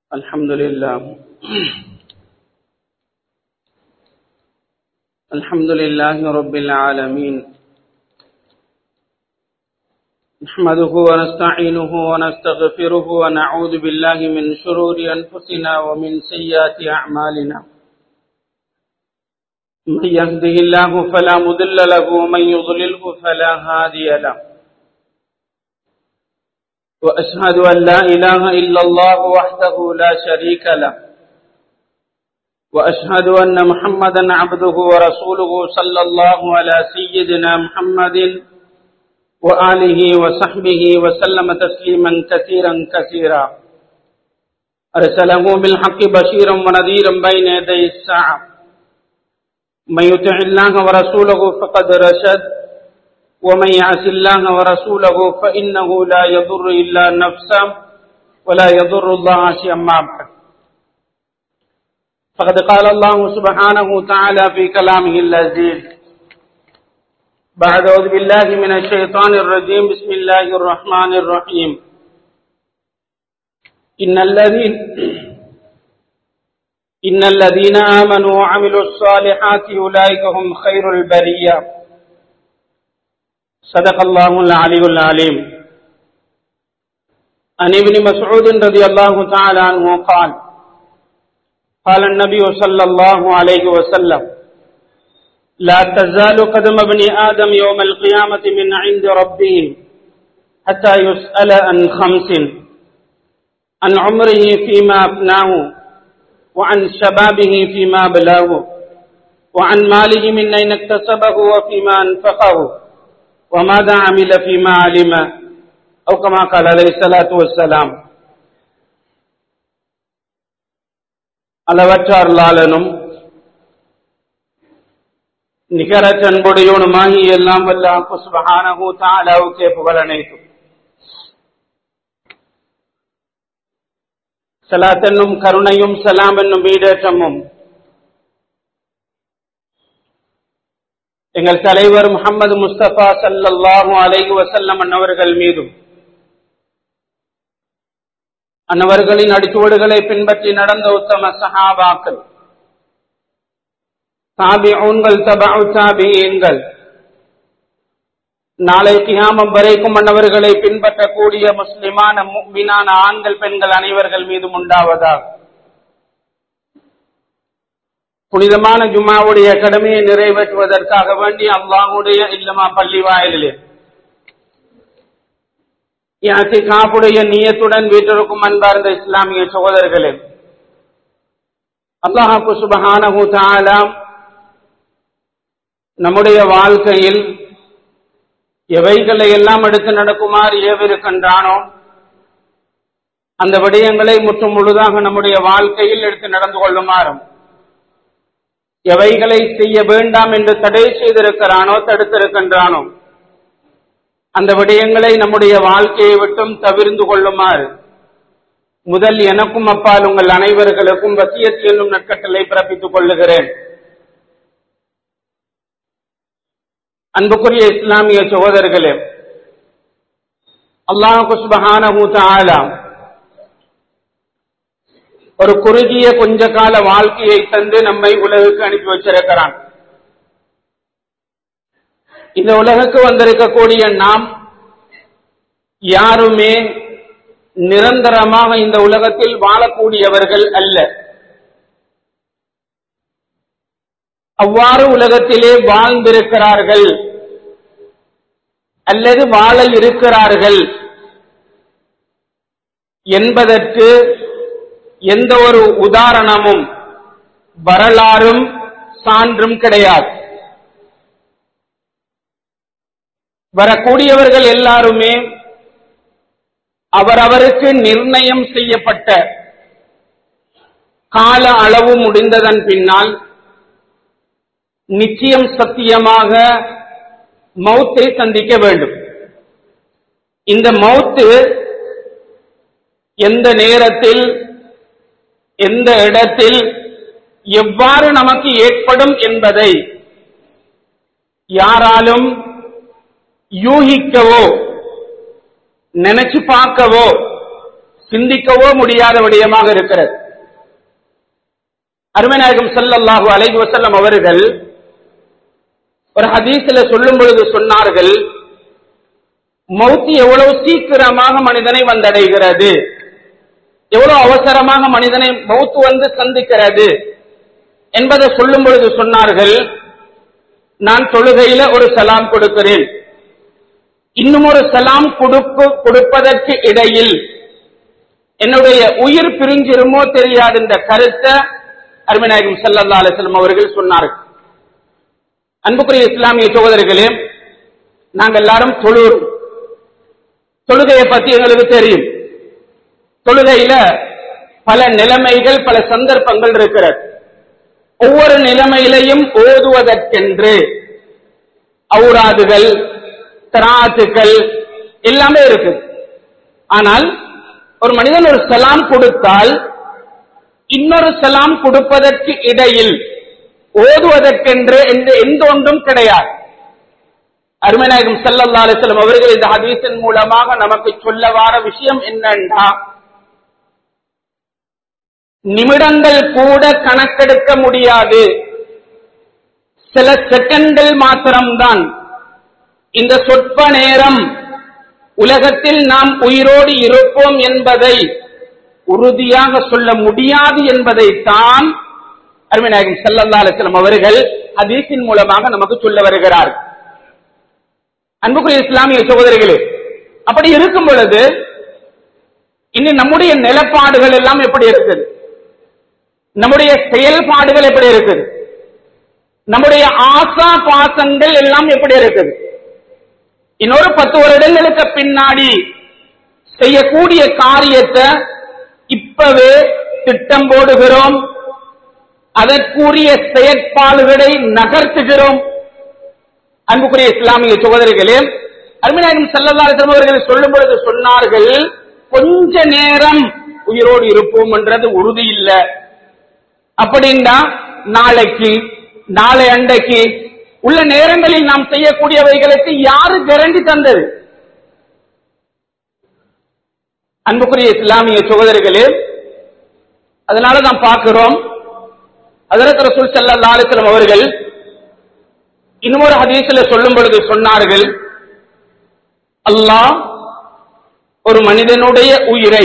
الحمد لله الحمد لله رب العالمين نحمده ونستعينه ونستغفره ونعوذ بالله من شرور أنفسنا ومن سيئات أعمالنا من يهده الله فلا مضل له ومن يضلله فلا هادي له وأشهد أن لا إله إلا الله وحده لا شريك له وأشهد أن محمدا عبده ورسوله صلى الله على سيدنا محمد وآله وصحبه وسلم تسليما كثيرا كثيرا أرسله بالحق بشيرا ونذيرا بين يدي الساعة من يطع الله ورسوله فقد رشد ومن يعص الله ورسوله فإنه لا يضر إلا نفسه ولا يضر الله شيئا ما بعد فقد قال الله سبحانه وتعالى في كلامه اللذيذ بعد أعوذ بالله من الشيطان الرجيم بسم الله الرحمن الرحيم إن الذين إن الذين آمنوا وعملوا الصالحات أولئك هم خير البرية صدق الله العلي العليم عن ابن مسعود رضي الله تعالى عنه قال قال النبي صلى الله عليه وسلم لا تزال قدم ابن آدم يوم القيامة من عند ربه حتى يسأل عن خمس عن عمره فيما أفناه وعن شبابه فيما بلاه وعن ماله من أين اكتسبه وفيما أنفقه وماذا عمل فيما علم أو كما قال عليه الصلاة والسلام அளவற்றார்லாளனும் நிகரச் அன்புடையோனுமாகி எல்லாம் வல்ல சுபஹானஹு தஆலாவுக்கே புகழ் அனைத்தும் சலாத் என்னும் கருணையும் சலாம் என்னும் வீடேற்றமும் எங்கள் தலைவர் முகமது முஸ்தபா சல்லல்லாஹு அலைஹி வசல்லம் அன்னவர்கள் மீதும் அன்னவர்களின் அடிச்சுவடுகளை பின்பற்றி நடந்த உத்தம சஹாபாக்கள் தாபிஊன்கள் தபு தாபியீன்கள் நாளை கியாமம் வரைக்கும் அன்னவர்களை பின்பற்றக்கூடிய முஸ்லிமான மீனான ஆண்கள் பெண்கள் அனைவர்கள் மீதும் உண்டாவதாக புனிதமான ஜும்மாவுடைய கடமையை நிறைவேற்றுவதற்காக வேண்டி அல்லாஹுடைய இல்லமா பள்ளி வாயிலே காப்புடைய நீயத்துடன் வீட்டிற்கும் அன்பார்ந்த இஸ்லாமிய சகோதரர்களே அல்லாஹாக்கு சுபஹானஹு தாலாம் நம்முடைய வாழ்க்கையில் எவைகளை எல்லாம் எடுத்து நடக்குமாறு ஏவிருக்கின்றானோ அந்த விடயங்களை முற்றும் முழுதாக நம்முடைய வாழ்க்கையில் எடுத்து நடந்து கொள்ளுமாறும் எவைகளை செய்ய வேண்டாம் என்று தடை செய்திருக்கிறானோ தடுத்திருக்கின்றானோ அந்த விடயங்களை நம்முடைய வாழ்க்கையை விட்டும் தவிர்ந்து கொள்ளுமாறு முதல் எனக்கும் அப்பால் உங்கள் அனைவர்களுக்கும் வசியத் என்னும் நற்கட்டளை பிறப்பித்துக் கொள்ளுகிறேன் அன்புக்குரிய இஸ்லாமிய சகோதரர்களே அல்லாஹு சுபஹானஹு தஆலா ஒரு குறுகிய கொஞ்ச கால வாழ்க்கையை தந்து நம்மை உலகுக்கு அனுப்பி வச்சிருக்கிறான் இந்த உலகுக்கு வந்திருக்கக்கூடிய நாம் யாருமே நிரந்தரமாக இந்த உலகத்தில் வாழக்கூடியவர்கள் அல்ல அவ்வாறு உலகத்திலே வாழ்ந்திருக்கிறார்கள் அல்லது வாழ இருக்கிறார்கள் என்பதற்கு எந்த ஒரு உதாரணமும் வரலாறும் சான்றும் கிடையாது வரக்கூடியவர்கள் எல்லாருமே அவரவருக்கு நிர்ணயம் செய்யப்பட்ட கால அளவு முடிந்ததன் பின்னால் நிச்சயம் சத்தியமாக மௌத்தை சந்திக்க வேண்டும் இந்த மௌத்து எந்த நேரத்தில் எந்த இடத்தில் எவ்வாறு நமக்கு ஏற்படும் என்பதை யாராலும் யூகிக்கவோ நினைச்சு பார்க்கவோ சிந்திக்கவோ முடியாத விடயமாக இருக்கிறது அருமைநாயகம் ஸல்லல்லாஹு அலைஹி வஸல்லம் அவர்கள் ஒரு ஹதீஸ்ல சொல்லும் பொழுது சொன்னார்கள் மௌத்தி எவ்வளவு சீக்கிரமாக மனிதனை வந்தடைகிறது எவ்வளவு அவசரமாக மனிதனை மௌத்து வந்து சந்திக்கிறது என்பதை சொல்லும் பொழுது சொன்னார்கள் நான் தொழுகையில ஒரு சலாம் கொடுக்கிறேன் இன்னும் ஒரு சலாம் கொடுப்பு கொடுப்பதற்கு இடையில் என்னுடைய உயிர் பிரிஞ்சிருமோ தெரியாது என்ற கருத்தை அருமைநாயகம் ஸல்லல்லாஹு அலைஹி வஸல்லம் அவர்கள் சொன்னார்கள் அன்புக்குரிய இஸ்லாமிய சகோதரர்களே நாங்க எல்லாரும் தொழுவோம் தொழுகையை பத்தி எங்களுக்கு தெரியும் தொழுகையில பல நிலைமைகள் பல சந்தர்ப்பங்கள் இருக்கிறது ஒவ்வொரு நிலைமையிலையும் ஓதுவதற்கென்று ஔராதுகள் தராத்துக்கள் எல்லாமே இருக்கு ஆனால் ஒரு மனிதன் ஒரு சலாம் கொடுத்தால் இன்னொரு சலாம் கொடுப்பதற்கு இடையில் ஓதுவதற்கென்று எந்த எந்த ஒன்றும் கிடையாது அருமநாயகம் ஸல்லல்லாஹு அலைஹி வஸல்லம் அவர்கள் இந்த ஹதீஸின் மூலமாக நமக்கு சொல்ல வார விஷயம் என்னன்னா நிமிடங்கள் கூட கணக்கெடுக்க முடியாது சில செகண்ட்கள் மாத்திரம்தான் இந்த சொற்ப நேரம் உலகத்தில் நாம் உயிரோடு இருப்போம் என்பதை உறுதியாக சொல்ல முடியாது என்பதை தான் அருமைநாயகம் ஸல்லல்லாஹு அலைஹி வஸல்லம் அவர்கள் ஹதீஸின் மூலமாக நமக்கு சொல்ல வருகிறார் அன்புக்குரிய இஸ்லாமிய சகோதரிகளே அப்படி இருக்கும் பொழுது இனி நம்முடைய நிலப்பாடுகள் எல்லாம் எப்படி இருக்குது நம்முடைய செயல்பாடுகள் எப்படி இருக்குது நம்முடைய ஆசா பாசங்கள் எல்லாம் எப்படி இருக்குது இன்னொரு பத்து வருடங்களுக்கு பின்னாடி செய்யக்கூடிய காரியத்தை இப்பவே திட்டம் போடுகிறோம் அதற்குரிய செயற்பாடுகளை நகர்த்துகிறோம் அன்புக்குரிய இஸ்லாமிய சகோதரிகளே அருமைநாயகம் செல்லல்லாசம் அவர்கள் சொல்லும் பொழுது சொன்னார்கள் கொஞ்ச நேரம் உயிரோடு இருப்போம் என்றது உறுதி இல்லை அப்படின்னா நாளைக்கு நாளை அண்டைக்கு உள்ள நேரங்களில் நாம் செய்யக்கூடியவைகளுக்கு யாரு கேரண்டி தந்தது அன்புக்குரிய இஸ்லாமிய சகோதரிகளே அதனால நாம் பார்க்கிறோம் அதற்கு ரசூல் ஸல்லல்லாஹு அலைஹி வஸல்லம் அவர்கள் இன்னொரு ஹதீஸ்ல சொல்லும் பொழுது சொன்னார்கள் அல்லாஹ் ஒரு மனிதனுடைய உயிரை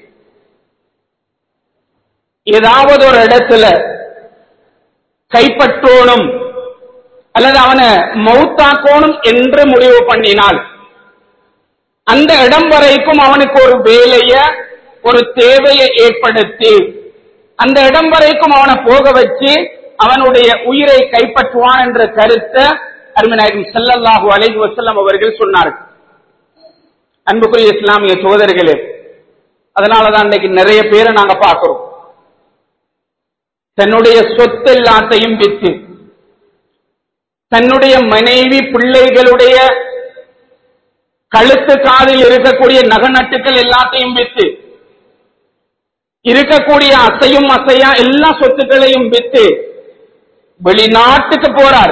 ஏதாவது ஒரு இடத்துல கைப்பற்றோணும் அல்லது அவனை மௌத்தாக்கோணும் என்று முடிவு பண்ணினால் அந்த இடம் வரைக்கும் அவனுக்கு ஒரு வேலைய ஒரு தேவையை ஏற்படுத்தி அந்த இடம் வரைக்கும் அவனை போக வச்சு அவனுடைய உயிரை கைப்பற்றுவான் என்ற கருத்தை அருமைநாயகம் ஸல்லல்லாஹு அலைஹி வஸல்லம் அவர்கள் சொன்னார்கள் அன்புக்குரிய இஸ்லாமிய சோதர்களே அதனாலதான் இன்னைக்கு நிறைய பேரை நாங்க பார்க்கிறோம் தன்னுடைய சொத்து எல்லாத்தையும் வித்து தன்னுடைய மனைவி பிள்ளைகளுடைய கழுத்து காதில் இருக்கக்கூடிய நகநட்டுக்கள் எல்லாத்தையும் வித்து இருக்கக்கூடிய அசையும் அசையா எல்லா சொத்துக்களையும் வித்து வெளிநாட்டுக்கு போறார்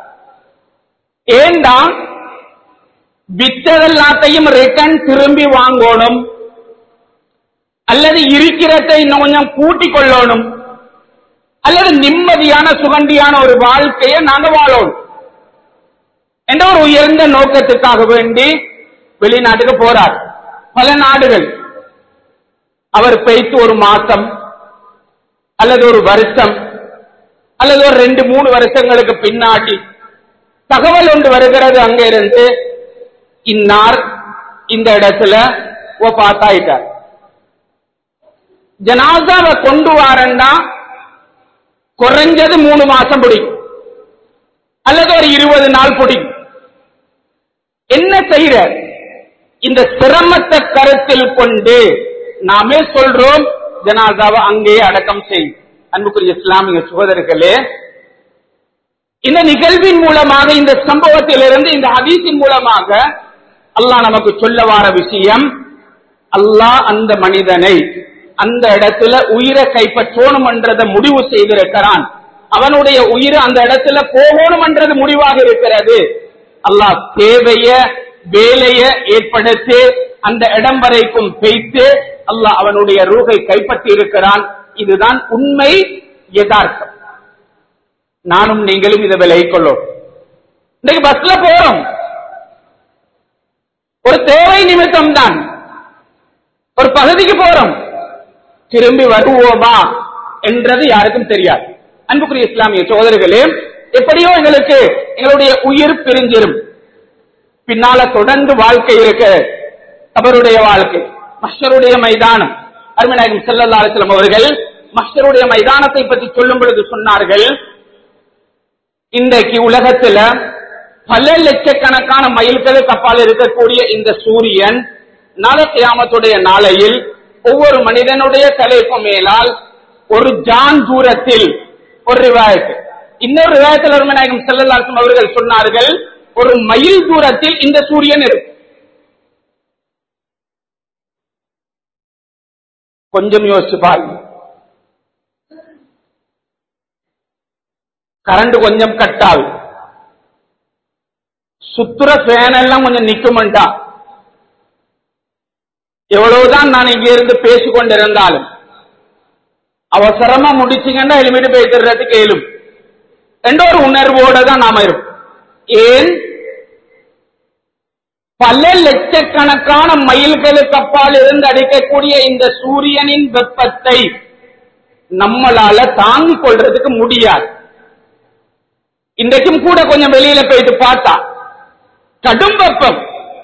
ஏண்டா வித்ததெல்லாத்தையும் ரிட்டர்ன் திரும்பி வாங்கணும் அல்லது இருக்கிறதை இன்னும் கொஞ்சம் கூட்டிக் கொள்ளணும் அல்லது நிம்மதியான சுகண்டியான ஒரு வாழ்க்கையை நாங்க வாழணும் என்ற ஒரு உயர்ந்த நோக்கத்துக்காக வேண்டி வெளிநாட்டுக்கு போறார் பல நாடுகள் அவர் பெய்த்து ஒரு மாசம் அல்லது ஒரு வருஷம் அல்லது ஒரு ரெண்டு மூணு வருஷங்களுக்கு பின்னாடி தகவல் ஒன்று வருகிறது அங்க இருந்து இன்னார் இந்த இடத்துல ஓ பார்த்தாயிட்டார் ஜனாசாவை கொண்டு வாரன்னா குறைஞ்சது மூணு மாசம் பிடிக்கும் அல்லது ஒரு இருபது நாள் பிடிக்கும் என்ன செய்யற இந்த சிரமத்தை கருத்தில் கொண்டு நாமே சொல்றோம் ஜனாதாவை அங்கேயே அடக்கம் செய்யும் அன்புக்குரிய இஸ்லாமிய சகோதரர்களே இந்த நிகழ்வின் மூலமாக இந்த சம்பவத்திலிருந்து இந்த ஹதீஸின் மூலமாக அல்லாஹ் நமக்கு சொல்ல வார விஷயம் அல்லாஹ் அந்த மனிதனை அந்த இடத்துல உயிரை கைப்பற்றணும் என்றதை முடிவு செய்திருக்கிறான் அவனுடைய உயிர் அந்த இடத்துல போகணும் என்றது முடிவாக இருக்கிறது அல்லாஹ் தேவைய வேலைய ஏற்படுத்தி அந்த இடம் வரைக்கும் பெய்த்து அல்லாஹ் அவனுடைய ரூகை கைப்பற்றி இருக்கிறான் இதுதான் உண்மை யதார்த்தம் நானும் நீங்களும் இதை விலகிக் கொள்ளோம் இன்னைக்கு பஸ்ல போறோம் ஒரு தேவை நிமித்தம் தான் ஒரு பகுதிக்கு போறோம் திரும்பி வருவோமா என்றது யாருக்கும் தெரியாது அன்புக்குரிய இஸ்லாமிய சோதரர்களே எப்படியோ எங்களுக்கு எங்களுடைய உயிர் பிரிஞ்சிரும் பின்னால தொடர்ந்து வாழ்க்கை இருக்க அவருடைய வாழ்க்கை மஷருடைய மைதானம் அருமநாயகம் செல்லல்லா அலிஸ்லாம் அவர்கள் மஷருடைய மைதானத்தை பற்றி சொல்லும் பொழுது சொன்னார்கள் இன்றைக்கு உலகத்துல பல லட்சக்கணக்கான மைல்களுக்கு அப்பால் இருக்கக்கூடிய இந்த சூரியன் நாள கியாமத்துடைய நாளையில் ஒவ்வொரு மனிதனுடைய தலைப்பு மேலால் ஒரு ஜான் தூரத்தில் ஒரு ரிவாயத்து இன்னொரு ரிவாயத்தில் அருமநாயகம் செல்லல்லாசம் அவர்கள் சொன்னார்கள் ஒரு மைல் தூரத்தில் இந்த சூரியன் இருக்கும் கொஞ்சம் யோசிச்சு பாருங்க கரண்ட் கொஞ்சம் கட் ஆகும் சுத்துற ஃபேன் எல்லாம் கொஞ்சம் நிக்குமெண்டா எவ்வளவுதான் நான் இங்க இருந்து பேசிக்கொண்டிருந்தாலும் அவசரமா முடிச்சீங்கன்னா எலிமிட்டு பேசுறது கேளும் என்ற ஒரு உணர்வோட தான் நாம இருப்போம் ஏன் பல லட்சக்கணக்கான மைல்களுக்கு அப்பால் இருந்து அடிக்கக்கூடிய இந்த சூரியனின் வெப்பத்தை நம்மளால தாங்கிக் கொள்றதுக்கு முடியாது இன்றைக்கும் கூட கொஞ்சம் வெளியில போயிட்டு பார்த்தா கடும் வெப்பம்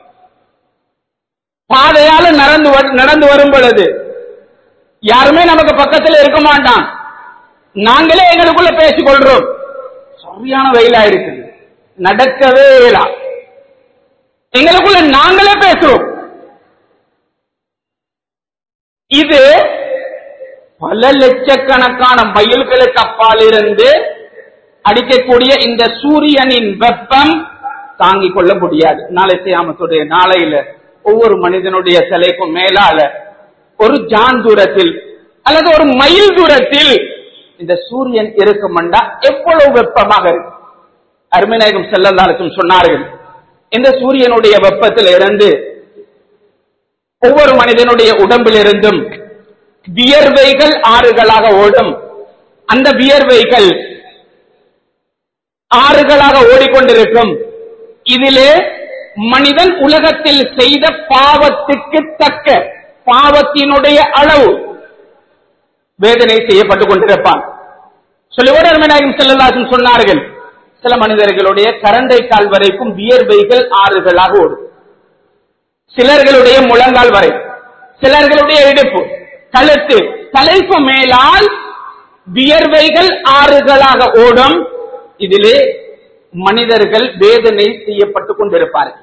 பாதையால நடந்து வ- நடந்து வரும் பொழுது யாருமே நமக்கு பக்கத்துல இருக்க மாட்டான் நாங்களே எங்களுக்குள்ள பேசிக் கொள்றோம் சரியான வெயிலா இருக்கு நடக்கவே இயலா எங்களுக்குள்ள நாங்களே பேசுறோம் இது பல லட்சக்கணக்கான மைல்களுக்கு அப்பால் இருந்து அடிக்கக்கூடிய இந்த சூரியனின் வெப்பம் தாங்கிக் கொள்ள முடியாது நாளை செய்யாமத்துடைய நாளையில ஒவ்வொரு மனிதனுடைய சிலைக்கும் மேலால ஒரு ஜான் தூரத்தில் அல்லது ஒரு மைல் தூரத்தில் இந்த சூரியன் இருக்குமண்டா எவ்வளவு வெப்பமாக இருக்கு அருமைநாயகம் செல்லல்லாருக்கும் சொன்னார்கள் இந்த சூரியனுடைய வெப்பத்தில் இருந்து ஒவ்வொரு மனிதனுடைய உடம்பிலிருந்தும் வியர்வைகள் ஆறுகளாக ஓடும் அந்த வியர்வைகள் ஆறுகளாக ஓடிக்கொண்டிருக்கும் இதிலே மனிதன் உலகத்தில் செய்த பாவத்துக்கு தக்க பாவத்தினுடைய அளவு வேதனை செய்யப்பட்டுக் கொண்டிருப்பான் சொல்லிவோடு அருமைநாயகம் செல்லல்லாசும் சொன்னார்கள் சில மனிதர்களுடைய கரண்டை கால் வரைக்கும் வியர்வைகள் ஆறுகளாக ஓடும் சிலர்களுடைய முழங்கால் வரை சிலர்களுடைய இடுப்பு கழுத்து தலைப்பு மேலால் வியர்வைகள் ஆறுகளாக ஓடும் இதிலே மனிதர்கள் வேதனை செய்யப்பட்டுக் கொண்டிருப்பார்கள்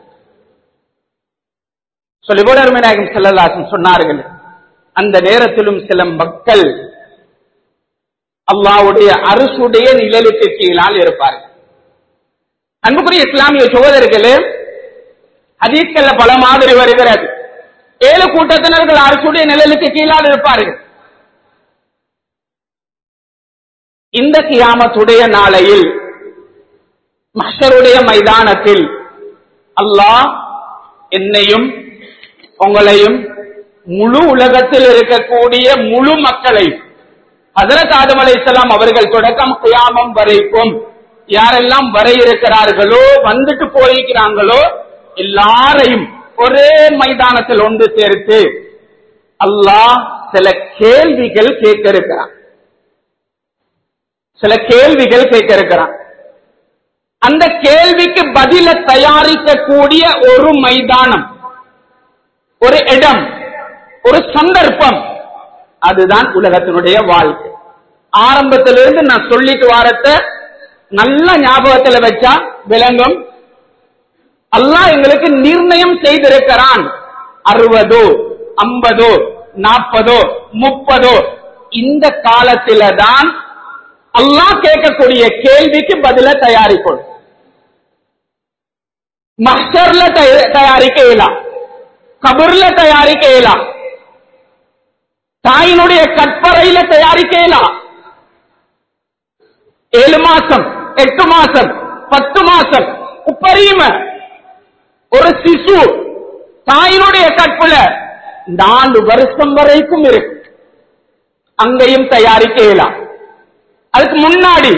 சொல்லிபோட அருமைநாயகம் செல்லல்லாசன் சொன்னார்கள் அந்த நேரத்திலும் சில மக்கள் அல்லாவுடைய அரசுடைய நிழலுக்கு கீழால் இருப்பார்கள் அன்புக்குரிய இஸ்லாமிய சோதர்களே ஹதீஸ்கள்ல பல மாதிரி வருகிறது ஏழு கூட்டத்தினர்கள் அரசுடைய நிழலுக்கு கீழால் இருப்பார்கள் இந்த கியாமத்துடைய நாளையில் மஷருடைய மைதானத்தில் அல்லாஹ் என்னையும் உங்களையும் முழு உலகத்தில் இருக்கக்கூடிய முழு மக்களை ஹதரத் ஆதம் அலைஹிஸ்ஸலாம் அவர்கள் தொடக்கம் கியாமம் வரைக்கும் யாரெல்லாம் வர இருக்கிறார்களோ வந்துட்டு போயிருக்கிறாங்களோ எல்லாரையும் ஒரே மைதானத்தில் ஒன்று சேர்த்து அல்லாஹ் சில கேள்விகள் கேட்க இருக்கிறான் சில கேள்விகள் கேட்க இருக்கிறான் அந்த கேள்விக்கு பதில தயாரிக்கக்கூடிய ஒரு மைதானம் ஒரு இடம் ஒரு சந்தர்ப்பம் அதுதான் உலகத்தினுடைய வாழ்க்கை ஆரம்பத்திலிருந்து நான் சொல்லிட்டு வாரத்தை நல்ல ஞாபகத்துல வச்சா விளங்கும் அல்லாஹ் எங்களுக்கு நிர்ணயம் செய்திருக்கிறான் அறுபதோ ஐம்பதோ நாற்பதோ முப்பதோ இந்த காலத்தில தான் அல்லாஹ் கேட்கக்கூடிய கேள்விக்கு பதில தயாரிக்கணும் மஹர்ல தயாரிக்க இயலாம் கபர்ல தயாரிக்க இயலாம் தாயினுடைய கற்பறையில தயாரிக்க இயலாம் ஏழு மாசம் எட்டு மாசம் பத்து மாசம் உப்பரியும ஒரு சிசு தாயினுடைய கற்புல நாலு வருஷம் வரைக்கும் இருக்கு அங்கேயும் தயாரிக்க இயலாம் அதுக்கு முன்னாடி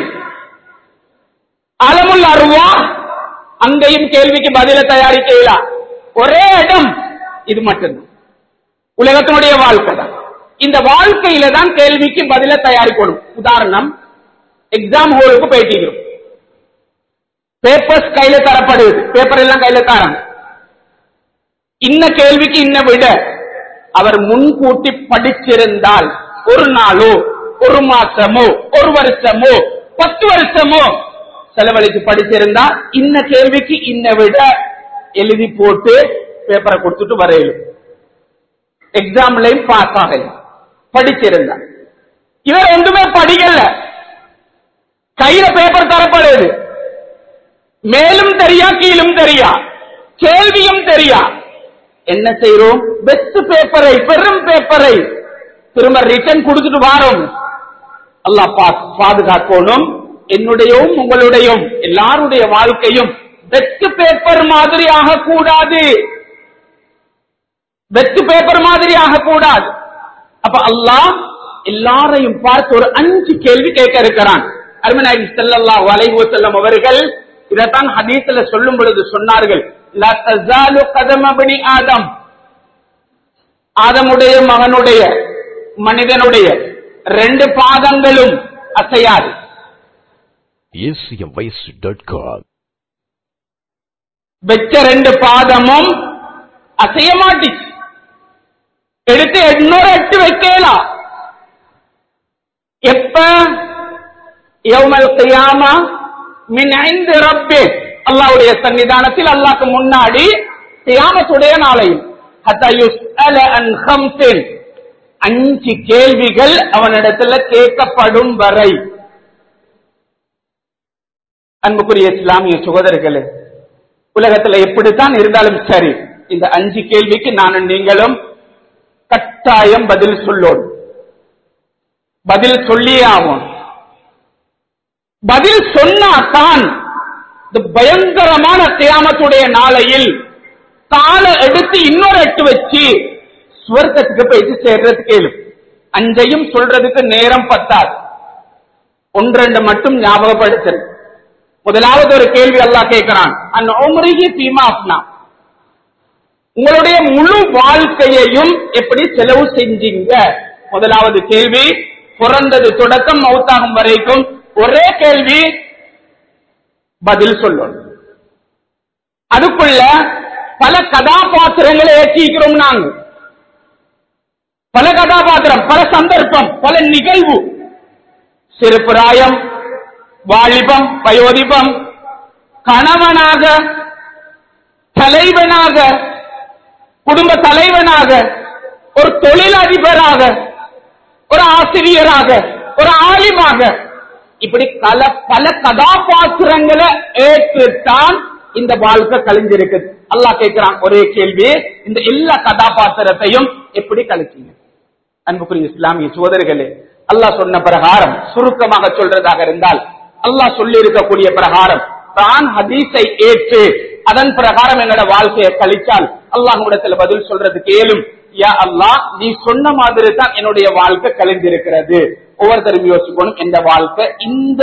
அலமுல் அருவா அங்கேயும் கேள்விக்கு பதில தயாரிக்க இயலாம் ஒரே இடம் இது மட்டும்தான் உலகத்தினுடைய வாழ்க்கை தான் இந்த வாழ்க்கையில தான் கேள்விக்கு பதில தயாரிக்கணும் உதாரணம் எக்ஸாம் ஹோலுக்கு போயிட்டீங்க பேப்பர்ஸ் கையில தரப்படுது பேப்பர் எல்லாம் கையில தராங்க இன்ன கேள்விக்கு இன்ன விட அவர் முன்கூட்டி படிச்சிருந்தால் ஒரு நாளோ ஒரு மாசமோ ஒரு வருஷமோ பத்து வருஷமோ செலவழித்து படிச்சிருந்தா இன்ன கேள்விக்கு இன்ன விட எழுதி போட்டு பேப்பரை கொடுத்துட்டு வரையிலும் எக்ஸாம்லயும் பாஸ் ஆகலாம் படிச்சிருந்தா இவர் ஒன்றுமே படிக்கல கையில பேப்பர் தரப்படுது மேலும் தெரியா கீழும் தெரியா கேள்வியும் தெரியா என்ன செய்யறோம் பெஸ்ட் பேப்பரை பெரும் பேப்பரை திரும்ப ரிட்டர்ன் கொடுத்துட்டு வாரோம் அல்லாஹ் பா- பாதுகாக்கணும் என்னுடையும் உங்களுடையும் எல்லாருடைய வாழ்க்கையும் பெஸ்ட் பேப்பர் மாதிரி ஆகக்கூடாது பெஸ்ட் பேப்பர் மாதிரி ஆகக்கூடாது அப்ப அல்லாஹ் எல்லாரையும் பார்த்து ஒரு அஞ்சு கேள்வி கேட்க இருக்கிறான் அருமநாயகி ஸல்லல்லாஹு அலைஹி வஸல்லம் அவர்கள் இதைத்தான் ஹதீஸ்ல சொல்லும் பொழுது சொன்னார்கள் லா தஸாலு கதம பனி ஆதம் ஆதமுடைய மகனுடைய மனிதனுடைய ரெண்டு பாதங்களும் அசையாது acmvoice.com. வெச்ச ரெண்டு பாதமும் அசைய மாட்டிச்சு எடுத்து எண்ணூறு எட்டு வைக்கலாம் எப்ப யௌமல் கியாமா மின் ஐந்து ரப்பே அல்லாஹ்வுடைய சன்னிதானத்தில் அல்லாஹ்க்கு முன்னாடி கியாமத்துடைய நாளையும் ஹத்தா யுஸ்அல அன் ஹம்சின் அஞ்சு கேள்விகள் அவனிடத்துல கேட்கப்படும் வரை அன்புக்குரிய இஸ்லாமிய சகோதரர்களே உலகத்துல எப்படித்தான் இருந்தாலும் சரி இந்த அஞ்சு கேள்விக்கு நானும் நீங்களும் கட்டாயம் பதில் சொல்லோம் பதில் சொல்லியே ஆகும் பதில் சொன்னாதான் இந்த பயங்கரமான தியாமத்துடைய நாளையில் காலை எடுத்து இன்னொரு எட்டு வச்சு சுவர்க்கத்துக்கு போயிட்டு சேர்றதுக்கு கேளு அஞ்சையும் சொல்றதுக்கு நேரம் பத்தாது ஒன்றெண்டு மட்டும் ஞாபகப்படுத்தல் முதலாவது ஒரு கேள்வி அல்லாஹ் கேட்கிறான் அந்த உம்ரிஹி ஃபீமா அப்னா உங்களுடைய முழு வாழ்க்கையையும் எப்படி செலவு செஞ்சீங்க முதலாவது கேள்வி பிறந்தது தொடக்கம் மௌத்தாகும் வரைக்கும் ஒரே கேள்வி பதில் சொல்லணும் அதுக்குள்ள பல கதாபாத்திரங்களை ஏற்றிக்கிறோம் நாங்க பல கதாபாத்திரம் பல சந்தர்ப்பம் பல நிகழ்வு சிறு பிராயம் வாலிபம் வயோதிபம் கணவனாக தலைவனாக குடும்ப தலைவனாக ஒரு தொழிலதிபராக ஒரு ஆசிரியராக ஒரு ஆலிமாக இப்படி பல பல கதாபாத்திரங்களை ஏற்றுத்தான் இந்த வாழ்க்கை கழிஞ்சிருக்குது அல்லாஹ் கேட்கிறான் ஒரே கேள்வி இந்த எல்லா கதாபாத்திரத்தையும் எப்படி கழிச்சீங்க அன்புக்குரிய இஸ்லாமிய சோதரிகளே அல்லாஹ் சொன்ன பிரகாரம் சுருக்கமாக சொல்றதாக இருந்தால் அல்லாஹ் சொல்லி இருக்கக்கூடிய பிரகாரம் தான் ஹதீஸை ஏற்று அதன் பிரகாரம் எங்களோட வாழ்க்கையை கழிச்சால் அல்லாஹ்விடத்துல பதில் சொல்றது கேளும் யா அல்லாஹ் நீ சொன்ன மாதிரி தான் என்னுடைய வாழ்க்கை கழிந்திருக்கிறது ஒவ்வொருத்தரும் யோசிக்கணும் இந்த வாழ்க்கை இந்த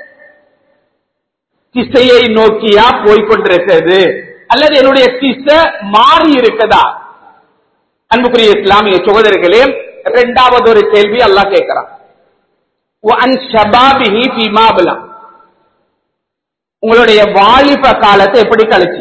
திசையை நோக்கியா போய்கொண்டிருக்கிறது அல்லது என்னுடைய திசை மாறி இருக்குதா அன்புக்குரிய இஸ்லாமிய சகோதரர்களே இரண்டாவது ஒரு கேள்வி அல்லாஹ் கேட்கிறான் وَعَنْ شَبَابِهِ فِيمَا بَلَغَ. உங்களுடைய வாலிப காலத்தை எப்படி கழிச்சு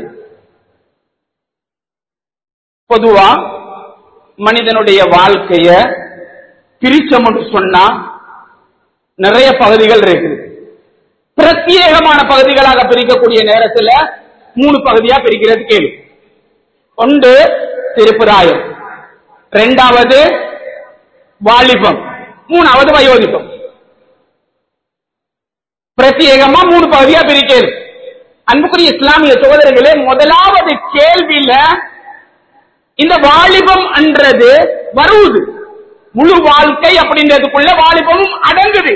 பொதுவா மனிதனுடைய வாழ்க்கைய பிரிச்சம் என்று சொன்னா நிறைய பகுதிகள் இருக்குது பிரத்யேகமான பகுதிகளாக பிரிக்கக்கூடிய நேரத்துல மூணு பகுதியா பிரிக்கிறது கேள்வி ஒன்று திருப்புராயம் இரண்டாவது வாலிபம் மூணாவது வயோதிபம் பிரத்யேகமா மூணு பகுதியா பிரிக்கிறது அன்புக்குரிய இஸ்லாமிய சகோதரர்களே முதலாவது கேள்வியில இந்த வாலிபம் என்றது வருவது முழு வாழ்க்கை அப்படின்றதுக்குள்ள வாலிபமும் அடங்குது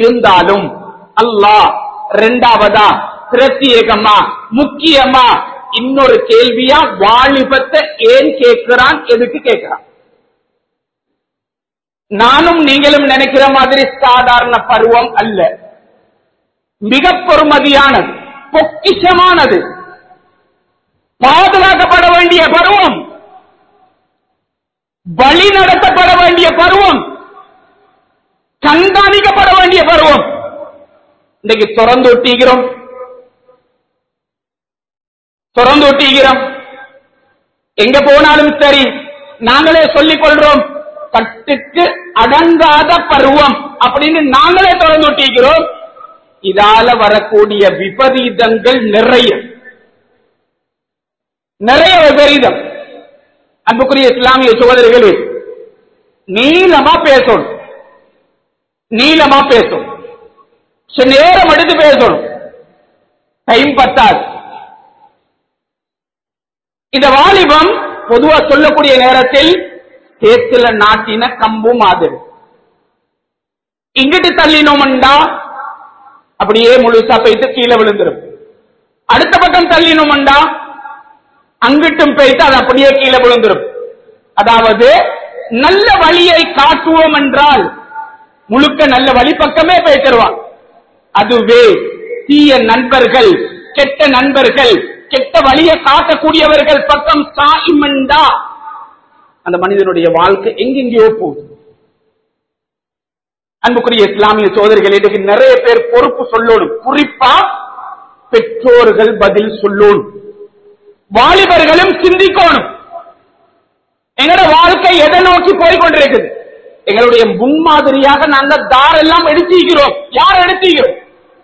இருந்தாலும் அல்லாஹ் இரண்டாவதா பிரத்யேகமா முக்கியமா இன்னொரு கேள்வியா வாலிபத்தை ஏன் கேட்கிறான் எதுக்கு கேட்கிறான் நானும் நீங்களும் நினைக்கிற மாதிரி சாதாரண பருவம் அல்ல மிக பொறுமதியானது பொக்கிஷமானது பாதுகாக்கப்பட வேண்டிய பருவம் வழி நடத்தப்பட வேண்டிய பருவம் கண்காணிக்கப்பட வேண்டிய பருவம் இன்னைக்கு திறந்து ஒட்டிக்கிறோம் திறந்து ஒட்டிக்கிறோம் எங்க போனாலும் சரி நாங்களே சொல்லிக் கொள்றோம் கட்டுக்கு அடங்காத பருவம் அப்படின்னு நாங்களே திறந்து ஒட்டிக்கிறோம் இதால வரக்கூடிய விபரீதங்கள் நிறைய நிறைய விபரீதம் அன்புக்குரிய இஸ்லாமிய சகோதரிகளே நீளமா பேசணும் நீளமா பேசணும் சில நேரம் எடுத்து பேசணும் டைம் பத்தாது இந்த வாலிபம் பொதுவா சொல்லக்கூடிய நேரத்தில் சேத்துல நாட்டின கம்பு மாதிரி இங்கிட்டு தள்ளினோம்டா அப்படியே முழுசா போயிட்டு கீழே விழுந்துரும் அடுத்த பக்கம் தள்ளினோம்டா அங்கிட்டும் போயிட்டு அது அப்படியே கீழே விழுந்துரும் அதாவது நல்ல வழியை காட்டுவோம் என்றால் முழுக்க நல்ல வழி பக்கமே போயிட்டுருவான் அதுவே தீய நண்பர்கள் கெட்ட நண்பர்கள் கெட்ட வழியை காட்டக்கூடியவர்கள் பக்கம் சாயிமண்டா அந்த மனிதனுடைய வாழ்க்கை எங்கெங்கேயோ போகுது அன்புக்குரிய இஸ்லாமிய சோதரிகள் இதுக்கு நிறைய பேர் பொறுப்பு சொல்லணும் குறிப்பா பெற்றோர்கள் பதில் சொல்லணும் வாலிபர்களும் சிந்திக்கணும் எங்களோட வாழ்க்கை எதை நோக்கி போய் கொண்டிருக்குது எங்களுடைய முன்மாதிரியாக நாங்கள் தாரெல்லாம் எடுத்திருக்கிறோம் யார் எடுத்திருக்கிறோம்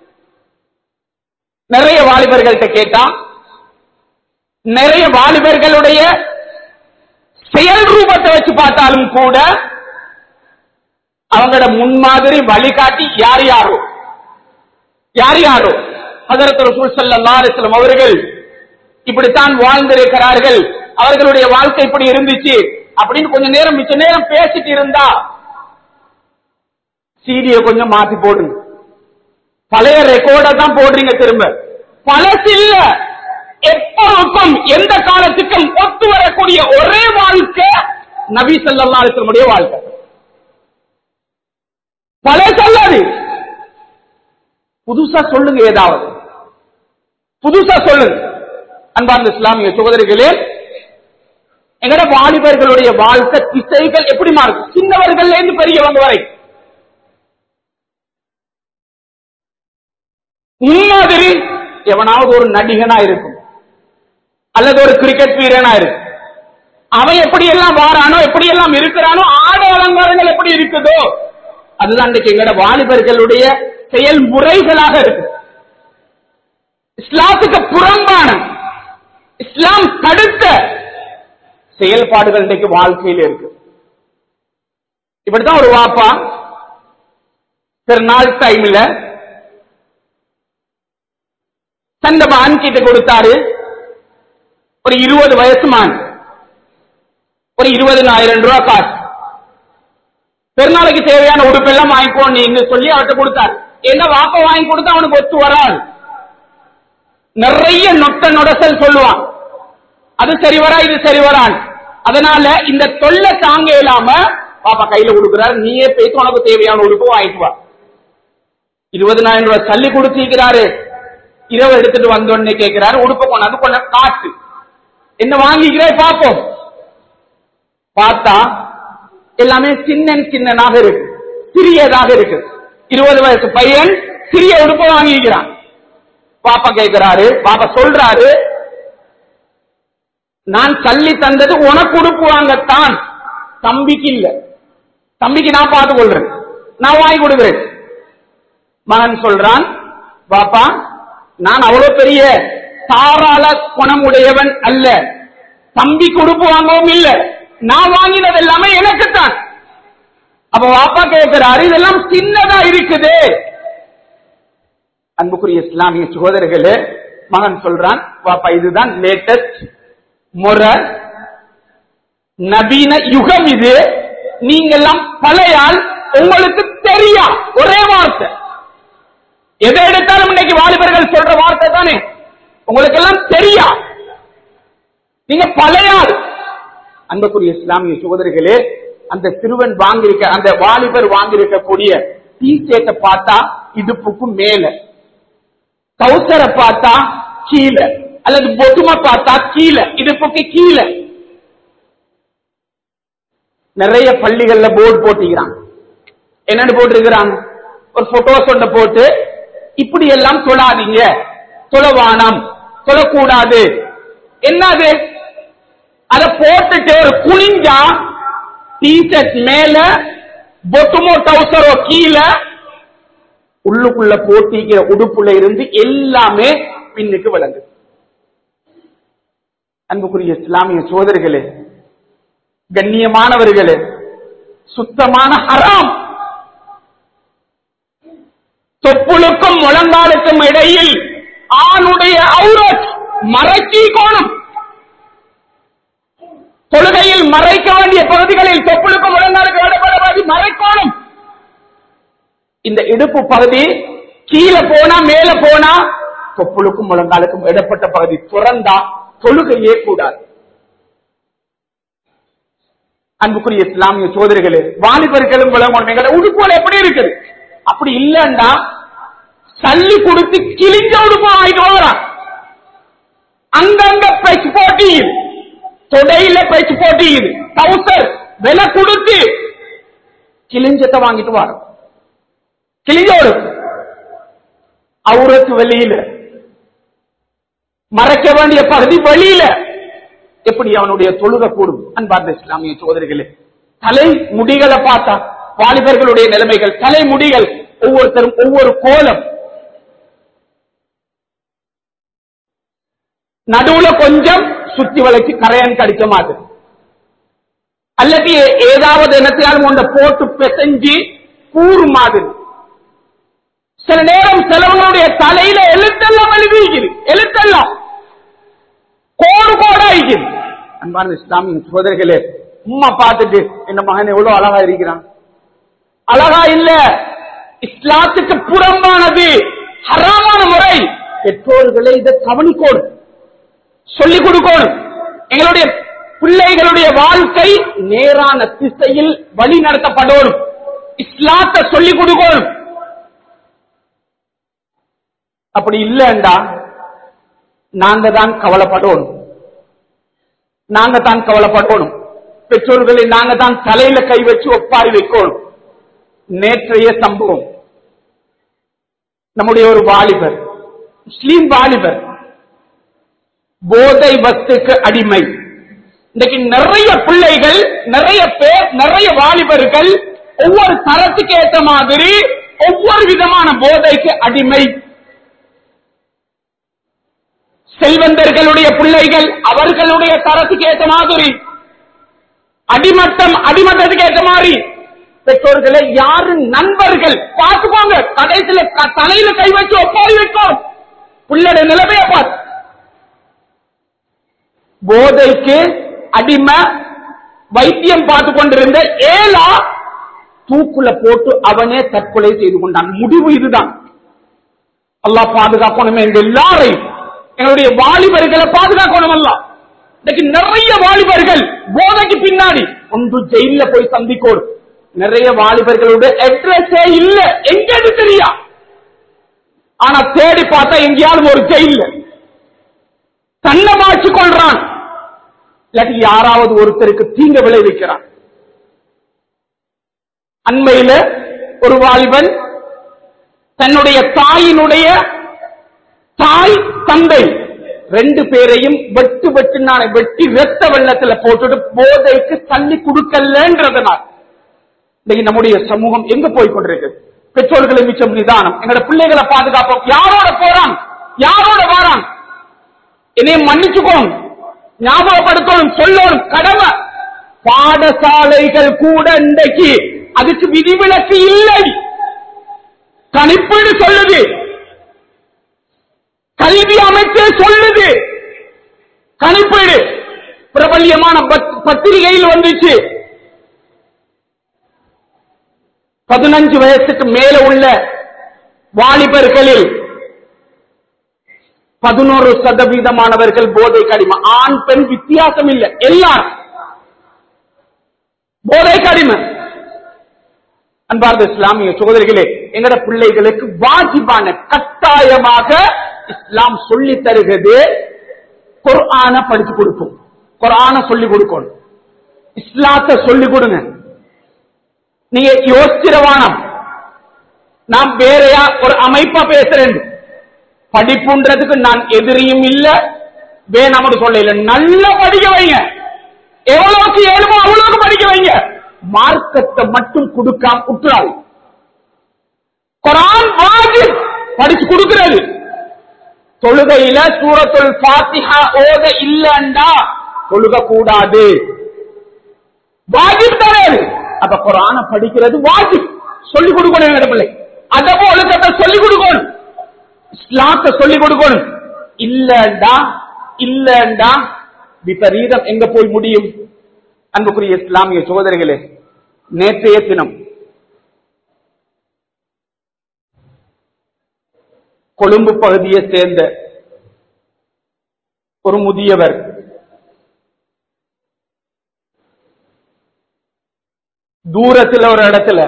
நிறைய வாலிபர்கள்ட்ட கேட்டா நிறைய வாலிபர்களுடைய செயல் ரூபத்தை வச்சு பார்த்தாலும் கூட அவங்களோட முன்மாதிரி வழிகாட்டி யார் யாரோ யார் யாரோ ஹதரத் ரசூல் ஸல்லல்லாஹு அலைஹி வஸல்லம் அவர்கள் இப்படித்தான் வாழ்ந்திருக்கிறார்கள் அவர்களுடைய வாழ்க்கை இப்படி இருந்துச்சு அப்படின்னு கொஞ்ச நேரம் மிச்ச நேரம் பேசிட்டு இருந்தா சீடிய கொஞ்சம் மாத்தி போடுங்க பழைய ரெக்கார்ட தான் போடுறீங்க திரும்ப பழசில்ல எப்பொழுதும் எந்த காலத்துக்கும் ஒத்து வரக்கூடிய ஒரே வாழ்க்கை நபி ஸல்லல்லாஹு அலைஹி வஸல்லம் வாழ்க்கை பழசல்லாது புதுசா சொல்லுங்க ஏதாவது புதுசா சொல்லுங்க அன்பார்ந்த இஸ்லாமிய சகோதரிகளே எங்கட வாலிபர்களுடைய வாழ்க்கை திசைகள் எப்படி மாறும் சின்னவர்கள்ல இருந்து பெரியவங்க வரை முன்மாதிரி எவனாவது ஒரு நடிகனா இருக்கும் அல்லது ஒரு கிரிக்கெட் வீரனா இருக்கும் அவன் எப்படி எல்லாம் வாரானோ எப்படி எல்லாம் இருக்கிறானோ ஆட அலங்காரங்கள் எப்படி இருக்குதோ அதுதான் இன்றைக்கு எங்கட வாலிபர்களுடைய செயல்முறைகளாக இருக்கு இஸ்லாத்துக்கு புறம்பான இஸ்லாம் தடுத்த செயல்பாடுகள் இன்றைக்கு வாழ்க்கையில் இருக்கு இப்படித்தான் ஒரு வாப்பா திருநாள் டைம்ல தந்த மான் கிட்ட கொடுத்தாரு ஒரு இருபது வயசு மான் ஒரு இருபதுனாயிரம் ரூபாய் காசு பெருநாளைக்கு தேவையான உடுப்பெல்லாம் வாங்கிக்கோ நீன்னு சொல்லி அவர்கிட்ட கொடுத்தார் என்ன வாப்ப வாங்கி கொடுத்தா அவனுக்கு ஒத்து வராது நிறைய நொட்ட நொடசல் சொல்லுவான் அது சரி வரா இது சரி வரான் அதனால இந்த தொல்லை தாங்க இல்லாம பாப்பா கையில கொடுக்கிறார் நீயே போயிட்டு உனக்கு தேவையான உடுப்பு வாங்கிட்டு வா இருபதனாயிரம் ரூபாய் தள்ளி கொடுத்திருக்கிறாரு இரவு எடுத்துட்டு வந்தோடனே கேட்கிறாரு உடுப்ப கொண்டாந்து கொண்ட காட்டு என்ன வாங்கிக்கிறே பாப்போம் பார்த்தா எல்லாமே சின்ன சின்னனாக இருக்கு சிறியதாக இருக்கு இருபது வயசு பையன் சிறிய உடுப்பை வாங்கிக்கிறான் பாப்பா கேட்கிறாரு பாப்பா சொல்றாரு நான் தள்ளி தந்தது உனக்கு உடுப்பு வாங்கத்தான் தம்பிக்கு இல்ல தம்பிக்கு நான் பார்த்து கொள்றேன் நான் வாங்கி கொடுக்கிறேன் மகன் சொல்றான் பாப்பா நான் அவ்வளவு பெரிய தாராள குணமுடையவன் அல்ல தம்பிக்கு உடுப்பு வாங்கவும் இல்ல நான் வாங்கினது எல்லாமே எனக்குத்தான் அப்ப வாப்பா கேட்கிறாரு இதெல்லாம் சின்னதா இருக்குது அன்புக்குரிய இஸ்லாமிய சகோதரர்களே மகன் சொல்றான் வாப்பா இதுதான் லேட்டஸ்ட் முறை நவீன யுகம் இது நீங்கெல்லாம் பழையால் உங்களுக்கு தெரியா ஒரே வார்த்தை எதை எடுத்தாலும் இன்னைக்கு வாலிபர்கள் சொல்ற வார்த்தை தானே உங்களுக்கு எல்லாம் தெரியா நீங்க பழைய ஆள் அன்புக்குரிய இஸ்லாமிய சகோதரிகளே அந்த சிறுவன் வாங்கியிருக்க அந்த வாலிபர் வாங்கியிருக்கக்கூடிய டீ ஷர்ட்டை பார்த்தா இடுப்புக்கும் மேல கவுசரை பார்த்தா கீழே அல்லது பொட்டுமை பார்த்தா கீழே இடுப்புக்கு கீழே நிறைய பள்ளிகள்ல போர்டு போட்டிக்கிறான் என்னன்னு போட்டிருக்கிறான் ஒரு போட்டோஸ் ஒன்றை போட்டு இப்படி எல்லாம் தொழாதீங்க தொழவானம் தொழக்கூடாது என்னது அத போட்டுட்டு ஒரு குனிஞ்சா டீஷர்ட் மேல பொட்டுமோ டவுசரோ கீழே உள்ளுக்குள்ள போட்டிக்கிற உடுப்புல இருந்து எல்லாமே பின்னுக்கு விளங்கு அன்புக்குரிய இஸ்லாமிய சோதரிகளே கண்ணியமானவர்களே சுத்தமான ஹராம் தொப்புளுக்கும் முழங்காலுக்கும் இடையில் ஆணுடைய அவுரத் மறைச்சி கோணம் தொழுகையில் மறைக்க வேண்டிய பகுதிகளில் தொப்புளுக்கும் முழங்காலுக்கும் இடப்பட மறைக்கோணும் இந்த இடுப்பு பகுதி கீழே போனா மேல போனா தொப்புளுக்கும் முழங்காலுக்கும் இடப்பட்ட பகுதி துறந்தா தொழுகையே கூடாது அன்புக்குரிய இஸ்லாமிய சோதரிகளே வாலிபர்களும் விளங்கணும் எங்களை உடுப்புகள் எப்படி இருக்குது அப்படி இல்லைன்னா சல்லி கொடுத்து கிழிஞ்ச உடுப்பு வாங்கிட்டு வரான் அங்கங்க பேச்சு போட்டியுது தொடையில பேச்சு போட்டியுது டவுசர் விலை கொடுத்து கிழிஞ்சத்தை வாங்கிட்டு வரோம் கிழிஞ்சோடு அவுரத்து வெளியில மறைக்க வேண்டிய பகுதி வெளியில எப்படி அவனுடைய தொழுக கூடும் அன்பார்ந்த இஸ்லாமிய சோதரிகளே தலை முடிகளை பார்த்தா வாலிபர்களுடைய நிலைமைகள் தலை முடிகள் ஒவ்வொருத்தரும் ஒவ்வொரு கோலம் நடுவுல கொஞ்சம் சுத்தி வளைச்சு கரையான் கடிக்க மாதிரி அல்லது ஏதாவது என்னத்தையாலும் ஒன்றை போட்டு பிசைஞ்சு கூறு மாதிரி சில நேரம் சிலவங்களுடைய தலையில எழுத்தெல்லாம் எழுதிக்குது எழுத்தெல்லாம் கோடு கோடா இருக்குது அன்பான இஸ்லாமிய சோதரிகளே உம்மா பார்த்துட்டு என்ன மகன் எவ்வளவு அழகா இருக்கிறான் அழகா இல்ல இஸ்லாத்துக்கு புறம்பானது ஹராமான முறை பெற்றோர்களை இதை கவனிக்கோடும் சொல்லிக் கொடுக்கணும் எங்களுடைய பிள்ளைகளுடைய வாழ்க்கை நேரான திசையில் வழி நடத்தப்படணும் இஸ்லாத்தை சொல்லிக் கொடுக்கணும் அப்படி இல்லைண்டா நாங்க தான் கவலைப்படணும் நாங்க தான் கவலைப்படணும் பெற்றோர்களை நாங்க தான் தலையில கை வச்சு ஒப்பாரி வைக்கணும் நேற்றைய சம்பவம் நம்முடைய ஒரு வாலிபர் முஸ்லீம் வாலிபர் போதை வஸ்துக்கு அடிமை இன்னைக்கு நிறைய பிள்ளைகள் நிறைய பேர் நிறைய வாலிபர்கள் ஒவ்வொரு தரத்துக்கு ஏற்ற மாதிரி ஒவ்வொரு விதமான போதைக்கு அடிமை செல்வந்தர்களுடைய பிள்ளைகள் அவர்களுடைய தரத்துக்கு ஏற்ற மாதிரி அடிமட்டம் அடிமட்டத்துக்கு ஏற்ற மாதிரி பெற்றோர்களை யாரு நண்பர்கள் பார்த்துக்கோங்க கடைசியில க- தலையில கை வச்சு ஒப்பாரி வைக்கும் பிள்ளைடைய நிலைமைய பார்த்து போதைக்கு அடிமை வைத்தியம் பார்த்து கொண்டிருந்த ஏலா தூக்குல போட்டு அவனே தற்கொலை செய்து கொண்டான் முடிவு இதுதான் அல்லாஹ் பாதுகாக்கணும் எங்க எல்லாரையும் எங்களுடைய வாலிபர்களை பாதுகாக்கணும் அல்ல இன்னைக்கு நிறைய வாலிபர்கள் போதைக்கு பின்னாடி ஒன்று ஜெயில போய் சந்திக்கோடு நிறைய வாலிபர்களுடைய அட்ரஸே இல்ல எங்கன்னு தெரியா ஆனா தேடி பார்த்தா எங்கேயாவது ஒரு ஜெயில தன்னை மாற்றிக் கொள்றான் இல்லாட்டி யாராவது ஒருத்தருக்கு தீங்க விளைவிக்கிறான் அண்மையில ஒரு வாலிபன் தன்னுடைய தாயினுடைய தாய் தந்தை ரெண்டு பேரையும் வெட்டு வெட்டு நான் வெட்டி ரத்த வெள்ளத்துல போட்டுட்டு போதைக்கு தள்ளி கொடுக்கலன்றதுனால் இன்னைக்கு நம்முடைய சமூகம் எங்க போய் கொண்டிருக்கு பெற்றோர்களை மிச்சம் நிதானம் எங்களோட பிள்ளைகளை பாதுகாப்போம் யாரோட போறான் யாரோட வாரான் என்னைய மன்னிச்சுக்கோங்க ஞாபகப்படுத்தணும் சொல்லணும் கடமை பாடசாலைகள் கூட இன்றைக்கு அதுக்கு விதிவிலக்கு இல்லை கணிப்பீடு சொல்லுது கல்வி அமைச்சே சொல்லுது கணிப்பீடு பிரபல்யமான பத்- பத்திரிகையில் வந்துச்சு பதினஞ்சு வயசுக்கு மேல உள்ள வாலிபர்களில் பதினோரு சதவீதமானவர்கள் போதைக்கு அடிமை ஆண் பெண் வித்தியாசம் இல்லை எல்லாரும் போதைக்கு அடிமை அன்பார்ந்த இஸ்லாமிய சகோதரிகளே எங்கட பிள்ளைகளுக்கு வாஜிபான கட்டாயமாக இஸ்லாம் சொல்லி தருகிறது குர்ஆன படிச்சு கொடுப்போம் குர்ஆன சொல்லி கொடுக்கணும் இஸ்லாத்தை சொல்லி கொடுங்க நீங்க யோசிச்சிரவானம் நான் வேறையா ஒரு அமைப்பா பேசுறேன் படிப்புன்றதுக்கு நான் எதிரியும் இல்ல வேணாம்னு சொல்ல இல்ல நல்ல படிக்க வைங்க எவ்வளவுக்கு ஏழுமோ அவ்வளவுக்கு படிக்க வைங்க மார்க்கத்தை மட்டும் கொடுக்காம விட்டுறாரு குரான் வாஜிப் படிச்சு கொடுக்கிறது தொழுகையில சூரத்துல் ஃபாத்திஹா ஓத இல்லண்டா தொழுக கூடாது வாஜிப் தராது அப்ப குரான படிக்கிறது வாஜிப் சொல்லிக் கொடுக்கணும் எங்க பிள்ளை அதப்போ ஒழுக்கத்தை சொல்லிக் கொடுக்கணும் இஸ்லாத்தை சொல்லிக் கொடுக்கணும் இல்லண்டா இல்லண்டா விபரீதம் எங்க போய் முடியும் அன்புக்குரிய இஸ்லாமிய சோதரிகளே நேற்றைய தினம் கொழும்பு பகுதியை சேர்ந்த ஒரு முதியவர் தூரத்தில் ஒரு இடத்துல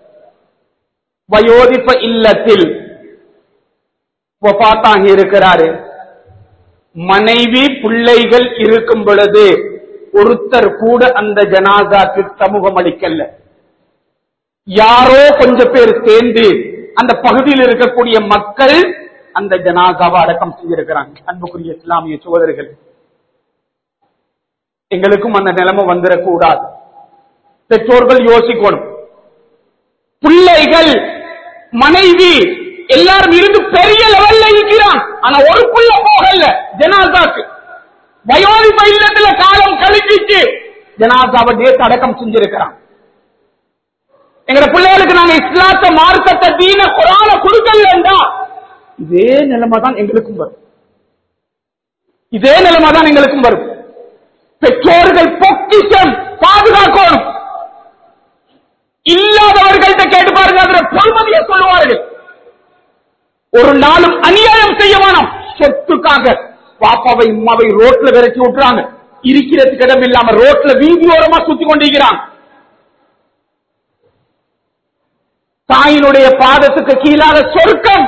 வயோதிப இல்லத்தில் வபாத்தாகி இருக்கிறாரு மனைவி பிள்ளைகள் இருக்கும் பொழுது ஒருத்தர் கூட அந்த ஜனாதாக்கு சமூகம் அளிக்கல யாரோ கொஞ்சம் பேர் சேர்ந்து அந்த பகுதியில் இருக்கக்கூடிய மக்கள் அந்த ஜனாதாவை அடக்கம் செஞ்சிருக்கிறாங்க அன்புக்குரிய இஸ்லாமிய சோதரர்கள் எங்களுக்கும் அந்த நிலைமை வந்துடக்கூடாது பெற்றோர்கள் யோசிக்கணும் பிள்ளைகள் மனைவி எல்லாரும் இருந்து பெரிய லெவல்ல இருக்கிறான் ஆனா ஒரு புள்ள போகல ஜனாதாக்கு வயோதிப இல்லத்துல காலம் கழிச்சிட்டு ஜனாதாவை நேற்று அடக்கம் செஞ்சிருக்கிறான் எங்க பிள்ளைகளுக்கு நாங்க இஸ்லாத்த மார்க்கத்தை தீன குரான கொடுக்கலண்டா இதே நிலைமை தான் எங்களுக்கும் வரும் இதே நிலைமை தான் எங்களுக்கும் வரும் பெற்றோர்கள் பொக்கிஷம் பாதுகாக்கணும் இல்லாதவர்கள்ட்ட கேட்டு பாருங்க அதுல பொறுமதியை சொல்லுவார்கள் ஒரு நாளும் அநியாயம் செய்ய வேணாம் சொத்துக்காக பாப்பாவை உமாவை ரோட்ல விரட்டி விட்டுறாங்க இருக்கிறதுக்கு இடம் இல்லாம ரோட்ல வீதி ஓரமா சுத்தி கொண்டிருக்கிறாங்க தாயினுடைய பாதத்துக்கு கீழாக சொர்க்கம்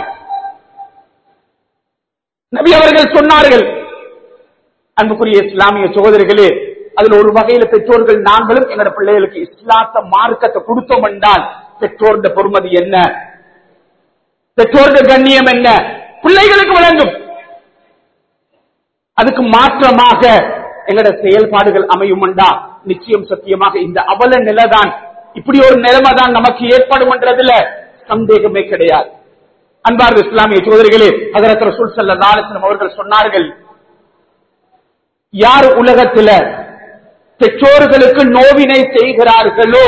நபி அவர்கள் சொன்னார்கள் அன்புக்குரிய இஸ்லாமிய சகோதரிகளே அதுல ஒரு வகையில பெற்றோர்கள் நாங்களும் எங்களோட பிள்ளைகளுக்கு இஸ்லாத்த மார்க்கத்தை கொடுத்தோம் என்றால் பெற்றோருடைய பொறுமதி என்ன பெற்றோருடைய கண்ணியம் என்ன பிள்ளைகளுக்கு வழங்கும் அதுக்கு மாற்றமாக எங்களோட செயல்பாடுகள் அமையும்டா நிச்சயம் சத்தியமாக இந்த அவல நிலைதான் இப்படி ஒரு நிலைமை தான் நமக்கு ஏற்படும் என்றதுல சந்தேகமே கிடையாது அன்பார்ந்த இஸ்லாமிய சோதரிகளே அதற்கு ரசூல் ஸல்லல்லாஹு அலைஹி வஸல்லம் அவர்கள் சொன்னார்கள் யார் உலகத்துல பெற்றோர்களுக்கு நோவினை செய்கிறார்களோ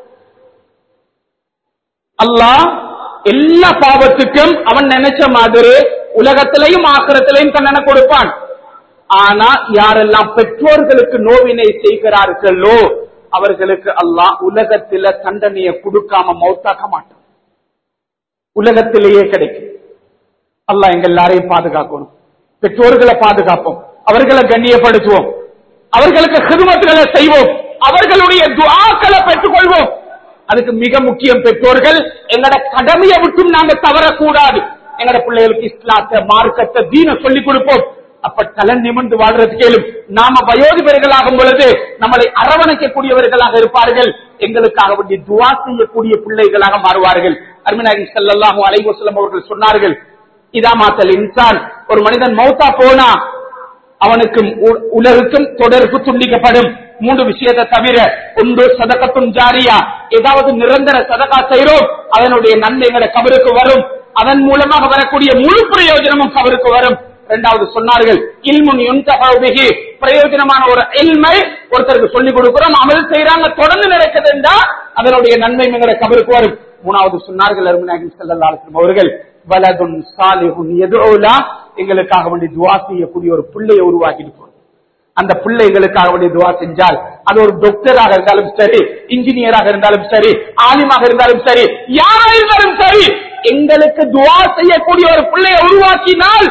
அல்லாஹ் எல்லா பாவத்துக்கும் அவன் நினைச்ச மாதிரி உலகத்திலையும் ஆக்கிரத்திலையும் தண்டனை கொடுப்பான் ஆனா யாரெல்லாம் பெற்றோர்களுக்கு நோவினை செய்கிறார்களோ அவர்களுக்கு அல்லாஹ் உலகத்தில தண்டனையை கொடுக்காம மௌத்தாக்க மாட்டான் உலகத்திலேயே கிடைக்கும் அல்லாஹ் எங்க எல்லாரையும் பாதுகாக்கணும் பெற்றோர்களை பாதுகாப்போம் அவர்களை கண்ணியப்படுத்துவோம் அவர்களுக்கு ஹிதுமத்துகளை செய்வோம் அவர்களுடைய துஆக்களை பெற்றுக் கொள்வோம் அதுக்கு மிக முக்கியம் பெற்றோர்கள் எங்கட கடமையை விட்டும் நாங்க தவறக்கூடாது எங்கட பிள்ளைகளுக்கு இஸ்லாத்த மார்க்கத்தை தீன சொல்லிக் கொடுப்போம் அப்ப தலை நிமிர்ந்து வாழ்றதுக்கு கேளும் நாம வயோதிபர்களாகும் பொழுது நம்மளை அரவணைக்கக்கூடியவர்களாக இருப்பார்கள் எங்களுக்காக வேண்டிய துவா செய்யக்கூடிய பிள்ளைகளாக மாறுவார்கள் அருமினாகி ஸல்லல்லாஹு அலைஹி வஸல்லம் அவர்கள் சொன்னார்கள் இதா மாத்தல் இன்சான் ஒரு மனிதன் மௌத்தா போனா அவனுக்கும் உ- உலகுக்கும் தொடர்பு துண்டிக்கப்படும் மூன்று விஷயத்தை தவிர ஒன்று சதகத்தும் ஜாரியா ஏதாவது நிரந்தர சதகா செய்கிறோம் அதனுடைய நன்மைகளை கபருக்கு வரும் அதன் மூலமாக வரக்கூடிய முழு பிரயோஜனமும் கபருக்கு வரும் இரண்டாவது சொன்னார்கள் இல்முன் யுன்தஹு பிரயோஜனமான ஒரு இல்மை ஒருத்தருக்கு சொல்லிக் கொடுக்கிறோம் அமல் செய்யறாங்க தொடர்ந்து நடக்குதுண்டா அதனுடைய நன்மை எங்களை கபருக்கு வரும் மூணாவது சொன்னார்கள் அருமநாயகன் ஸல்லல்லாஹு அலைஹி வஸல்லம் அவர்கள் வலதுன் சாலிஹுன் யதுலா எங்களுக்காக வேண்டி துவா செய்யக்கூடிய ஒரு பிள்ளையை உருவாக்கிட்டு போறோம் அந்த பிள்ளை எங்களுக்காக வேண்டிய துவா செஞ்சால் அது ஒரு டாக்டராக இருந்தாலும் சரி இன்ஜினியராக இருந்தாலும் சரி ஆலிமாக இருந்தாலும் சரி யாராக இருந்தாலும் சரி எங்களுக்கு துவா செய்யக்கூடிய ஒரு பிள்ளையை உருவாக்கினால்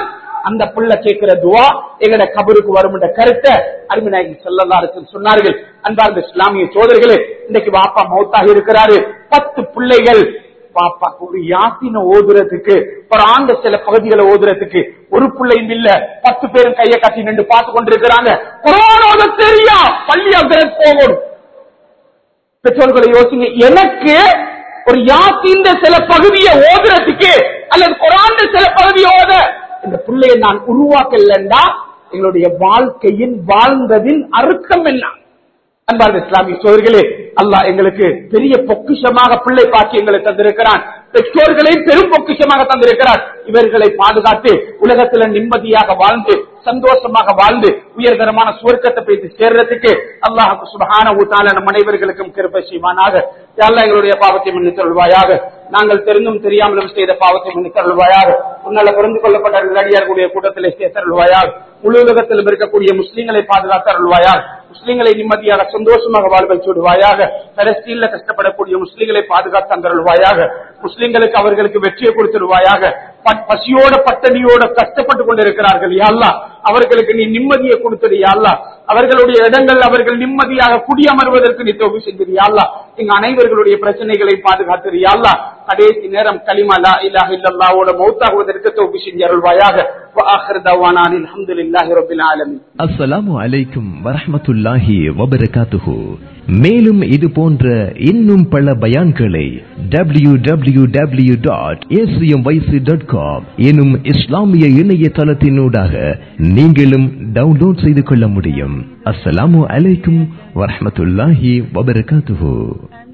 அந்த புள்ள கேட்கிற துவா எங்கட கபருக்கு வரும் என்ற கருத்தை அருமைநாயகி செல்லதாரத்தில் சொன்னார்கள் அன்பார்ந்த இஸ்லாமிய சோதர்களே இன்னைக்கு பாப்பா மௌத்தாக இருக்கிறாரு பத்து பிள்ளைகள் பாப்பா ஒரு யாத்தின ஓதுறதுக்கு ஒரு ஆண்ட சில பகுதிகளை ஓதுறதுக்கு ஒரு பிள்ளையும் இல்ல பத்து பேரும் கையை கட்டி நின்று பார்த்து கொண்டிருக்கிறாங்க கொரோனா தெரியா பள்ளியா போகணும் பெற்றோர்களை யோசிங்க எனக்கு ஒரு யாத்தின் சில பகுதியை ஓதுறதுக்கு அல்லது குரான் சில பகுதியை ஓத இந்த பிள்ளையை நான் உருவாக்கலண்டா எங்களுடைய வாழ்க்கையின் வாழ்ந்ததின் அர்த்தம் என்ன அன்பார்ந்த இஸ்லாமிய சோதர்களே அல்லாஹ் எங்களுக்கு பெரிய பொக்கிஷமாக பிள்ளை பாக்கியங்களை தந்திருக்கிறான் பெற்றோர்களை பெரும் பொக்கிஷமாக தந்திருக்கிறார் இவர்களை பாதுகாத்து உலகத்துல நிம்மதியாக வாழ்ந்து சந்தோஷமாக வாழ்ந்து உயர்தரமான சுவர்க்கத்தை போய் சேர்றதுக்கு அல்லாஹ் சுபஹான ஊட்டால நம் அனைவர்களுக்கும் கிருபை செய்வானாக அல்லா எங்களுடைய பாவத்தை மன்னித்து கொள்வாயாக நாங்கள் தெரிந்தும் தெரியாமலும் செய்த பாவத்தை மன்னித்து கொள்வாயாக உன்னால புரிந்து கொள்ளப்பட்ட நடிகர்களுடைய கூட்டத்திலே சேர்த்தருள்வாயாக முழு உலகத்திலும் இருக்கக்கூடிய முஸ்லீம்களை பாதுகாத்து அருள்வாயாக முஸ்லீம்களை நிம்மதியாக சந்தோஷமாக வாழ்வை சொல்வாயாக பலஸ்தீன்ல கஷ்டப்படக்கூடிய முஸ்லீம்களை பாதுகாத்து தந்தருள்வாயாக முஸ்லீம்களுக்கு அவர்களுக்கு வெற்றியை கொடுத்துருவாயாக ப- பசியோட பட்டணியோட கஷ்டப்பட்டு கொண்டிருக்கிறார்கள் யாழ்லா அவர்களுக்கு நீ நிம்மதியை கொடுத்தது யாழ்லா அவர்களுடைய இடங்கள் அவர்கள் நிம்மதியாக குடியமர்வதற்கு நீ தொகுதி செஞ்சது யாழ்லா எங்க அனைவர்களுடைய பிரச்சனைகளை பாதுகாத்தது யாழ்லா கடைசி நேரம் கலிமா லா இலாஹ இல்லல்லாவோட மௌத்தாகுவதற்கு தொகுதி செஞ்சு அருள்வாயாக وآخر دعوانا أن الحمد لله رب العالمين அஸ்ஸலாமு அலைக்கும் வரஹ்மத்துல்லாஹி வபரகாத்துஹு மேலும் இது போன்ற இன்னும் பல பயான்களை W W W dot dot com எனும் இஸ்லாமிய இணையதளத்தினூடாக நீங்களும் டவுன்லோட் செய்து கொள்ள முடியும் அஸ்ஸலாமு அலைக்கும் வரஹ்மத்துல்லாஹி வபரகாத்துஹு